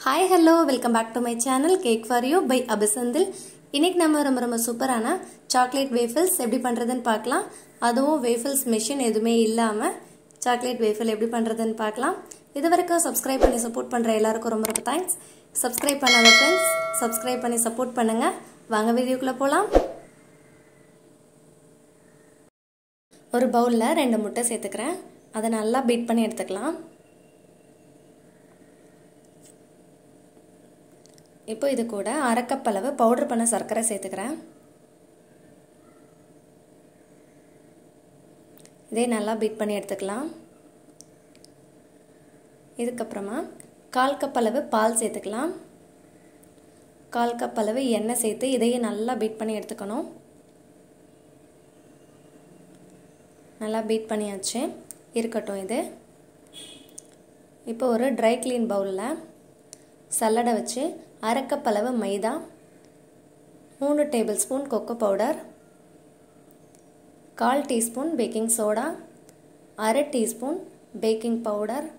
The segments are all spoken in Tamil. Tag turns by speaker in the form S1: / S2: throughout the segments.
S1: hi hello welcome back to my channel cake for you by அபிசந்தில் இன்னைக்கு நம்ம ரொம்ப ரொம்ப சூப்பரான சாக்லேட் வேஃபில்ஸ் எப்படி பண்ணுறதுன்னு பார்க்கலாம் அதுவும் வேஃபில்ஸ் மிஷின் எதுவுமே இல்லாமல் சாக்லேட் வேஃபில் எப்படி பண்ணுறதுன்னு பார்க்கலாம் இது வரைக்கும் சப்ஸ்கிரைப் பண்ணி சப்போர்ட் பண்ணுற எல்லாருக்கும் ரொம்ப ரொம்ப தேங்க்ஸ் சப்ஸ்கிரைப் பண்ணாத ஃப்ரெண்ட்ஸ் சப்ஸ்கிரைப் பண்ணி சப்போர்ட் பண்ணுங்கள் வாங்க வீடியோக்குள்ளே போகலாம் ஒரு பவுலில் ரெண்டு முட்டை சேர்த்துக்கிறேன் அதை நல்லா பீட் பண்ணி எடுத்துக்கலாம் இப்போ இது கூட அரைக்கப் அளவு பவுடர் பண்ண சர்க்கரை சேர்த்துக்கிறேன் இதே நல்லா பீட் பண்ணி எடுத்துக்கலாம் இதுக்கப்புறமா கால் கப் அளவு பால் சேர்த்துக்கலாம் கால் கப் அளவு எண்ணெய் சேர்த்து இதையும் நல்லா பீட் பண்ணி எடுத்துக்கணும் நல்லா பீட் பண்ணியாச்சு இருக்கட்டும் இது இப்போ ஒரு ட்ரை க்ளீன் பவுலில் சல்லடை வச்சு அரைக்கப் அளவு மைதா மூணு டேபிள் ஸ்பூன் கொக்கோ பவுடர் கால் டீஸ்பூன் பேக்கிங் சோடா அரை டீஸ்பூன் பேக்கிங் பவுடர்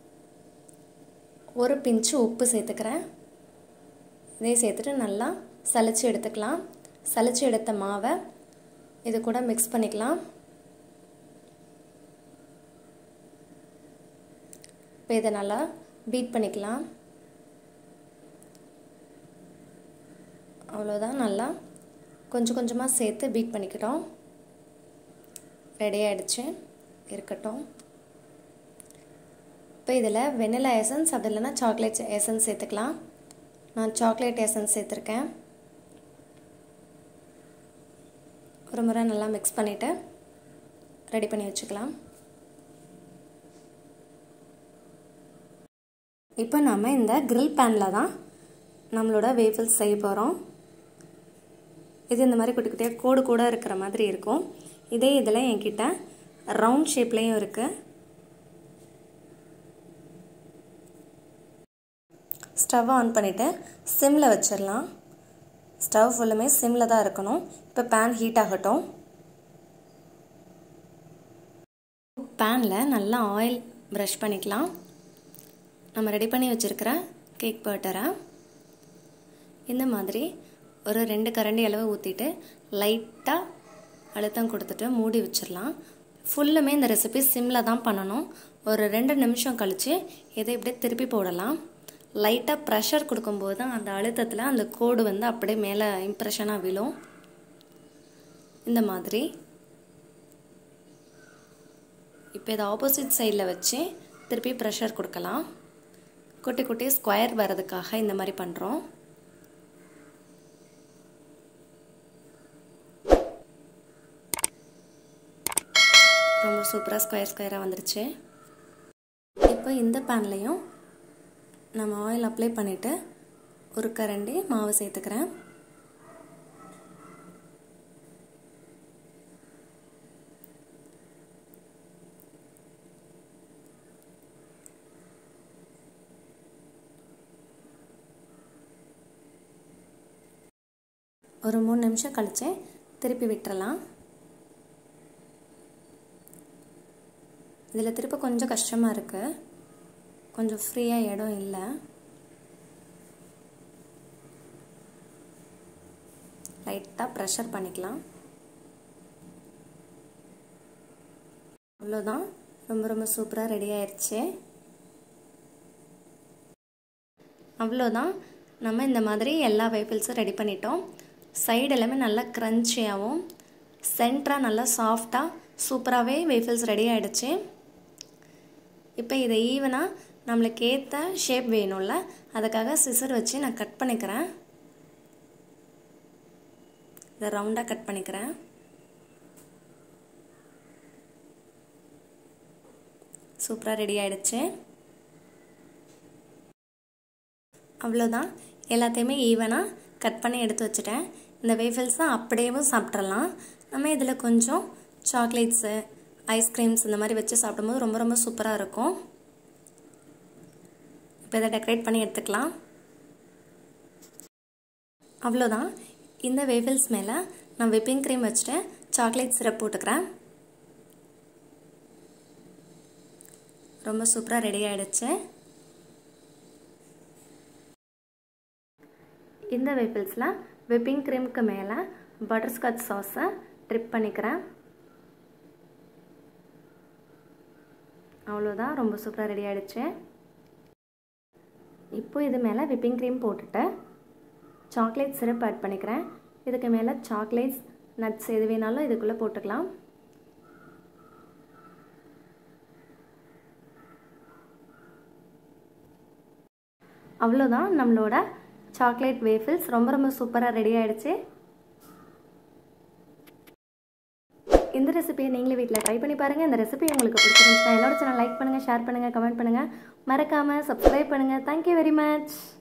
S1: ஒரு பிஞ்சு உப்பு சேர்த்துக்கிறேன் இதே சேர்த்துட்டு நல்லா சளிச்சு எடுத்துக்கலாம் சளிச்சு எடுத்த மாவை இது கூட மிக்ஸ் பண்ணிக்கலாம் இப்போ இதை நல்லா பீட் பண்ணிக்கலாம் அவ்வளோதான் நல்லா கொஞ்சம் கொஞ்சமாக சேர்த்து பீட் பண்ணிக்கிட்டோம் ரெடி ஆகிடுச்சு இருக்கட்டும் இப்போ இதில் வெனிலா எசன்ஸ் அப்படி இல்லைன்னா சாக்லேட் எசன்ஸ் சேர்த்துக்கலாம் நான் சாக்லேட் எசன்ஸ் சேர்த்துருக்கேன் ஒரு முறை நல்லா மிக்ஸ் பண்ணிவிட்டு ரெடி பண்ணி வச்சுக்கலாம் இப்போ நாம் இந்த க்ரில் பேனில் தான் நம்மளோட வேஃபில்ஸ் செய்ய போகிறோம் இது இந்த மாதிரி குட்டி குட்டியாக கோடு கூட இருக்கிற மாதிரி இருக்கும் இதே இதில் என்கிட்ட ரவுண்ட் ஷேப்லேயும் இருக்குது ஸ்டவ் ஆன் பண்ணிவிட்டு சிம்மில் வச்சிடலாம் ஸ்டவ் ஃபுல்லுமே சிம்மில் தான் இருக்கணும் இப்போ பேன் ஹீட் ஆகட்டும் பேனில் நல்லா ஆயில் ப்ரஷ் பண்ணிக்கலாம் நம்ம ரெடி பண்ணி வச்சுருக்கிற கேக் பட்டரை இந்த மாதிரி ஒரு ரெண்டு கரண்டி அளவு ஊற்றிட்டு லைட்டாக அழுத்தம் கொடுத்துட்டு மூடி வச்சிடலாம் ஃபுல்லுமே இந்த ரெசிபி சிம்மில் தான் பண்ணணும் ஒரு ரெண்டு நிமிஷம் கழித்து இதை இப்படியே திருப்பி போடலாம் லைட்டாக ப்ரெஷர் கொடுக்கும்போது தான் அந்த அழுத்தத்தில் அந்த கோடு வந்து அப்படியே மேலே இம்ப்ரெஷனாக விழும் இந்த மாதிரி இப்போ இதை ஆப்போசிட் சைடில் வச்சு திருப்பி ப்ரெஷர் கொடுக்கலாம் குட்டி குட்டி ஸ்கொயர் வர்றதுக்காக இந்த மாதிரி பண்ணுறோம் ரொம்ப சூப்பராக ஸ்கொயர் ஸ்கொயராக வந்துருச்சு இப்போ இந்த பேன்லேயும் நம்ம ஆயில் அப்ளை பண்ணிவிட்டு ஒரு கரண்டி மாவு சேர்த்துக்கிறேன் ஒரு மூணு நிமிஷம் கழித்து திருப்பி விட்டுறலாம் இதில் திருப்ப கொஞ்சம் கஷ்டமாக இருக்குது கொஞ்சம் ஃப்ரீயாக இடம் இல்லை லைட்டாக ப்ரெஷர் பண்ணிக்கலாம் அவ்வளோதான் ரொம்ப ரொம்ப சூப்பராக ரெடி ஆயிடுச்சு அவ்வளோதான் நம்ம இந்த மாதிரி எல்லா வேஃபில்ஸும் ரெடி பண்ணிட்டோம் சைடு எல்லாமே நல்லா க்ரன்ச்சியாகவும் சென்டராக நல்லா சாஃப்டாக சூப்பராகவே வேஃபில்ஸ் ரெடி ஆகிடுச்சு இப்போ இதை ஈவனாக நம்மளுக்கு ஏற்ற ஷேப் வேணும்ல அதுக்காக சிசர் வச்சு நான் கட் பண்ணிக்கிறேன் இதை ரவுண்டாக கட் பண்ணிக்கிறேன் சூப்பராக ரெடி ஆகிடுச்சு அவ்வளோதான் எல்லாத்தையுமே ஈவனாக கட் பண்ணி எடுத்து வச்சுட்டேன் இந்த வேஃபில்ஸ் தான் அப்படியேவும் சாப்பிட்றலாம் நம்ம இதில் கொஞ்சம் சாக்லேட்ஸு ஐஸ்கிரீம்ஸ் இந்த மாதிரி வச்சு சாப்பிடும்போது ரொம்ப ரொம்ப சூப்பராக இருக்கும் இப்போ இதை டெக்கரேட் பண்ணி எடுத்துக்கலாம் அவ்வளோதான் இந்த வேஃபில்ஸ் மேலே நான் விப்பிங் க்ரீம் வச்சுட்டு சாக்லேட் சிரப் போட்டுக்கிறேன் ரொம்ப சூப்பராக ரெடி ஆகிடுச்சு இந்த வேஃபில்ஸில் விப்பிங் க்ரீமுக்கு மேலே பட்டர்ஸ்காட்ச் சாஸை ட்ரிப் பண்ணிக்கிறேன் அவ்வளோதான் ரொம்ப சூப்பராக ரெடி ஆகிடுச்சு இப்போ இது மேலே விப்பிங் க்ரீம் போட்டுட்டு சாக்லேட் சிரப் ஆட் பண்ணிக்கிறேன் இதுக்கு மேலே சாக்லேட்ஸ் நட்ஸ் எது வேணாலும் இதுக்குள்ளே போட்டுக்கலாம் அவ்வளோதான் நம்மளோட சாக்லேட் வேஃபில்ஸ் ரொம்ப ரொம்ப சூப்பராக ரெடி ஆகிடுச்சு இந்த ரெசிபியை நீங்களே வீட்டில் ட்ரை பண்ணி பாருங்கள் இந்த ரெசிபி உங்களுக்கு பிடிச்சிருந்துச்சுன்னா என்னோட சேனல் லைக் பண்ணுங்கள் ஷேர் பண்ணுங்கள் கமெண்ட் பண்ணுங்கள் மறக்காமல் சப்ஸ்கிரைப் பண்ணுங்கள் தேங்க்யூ வெரி மச்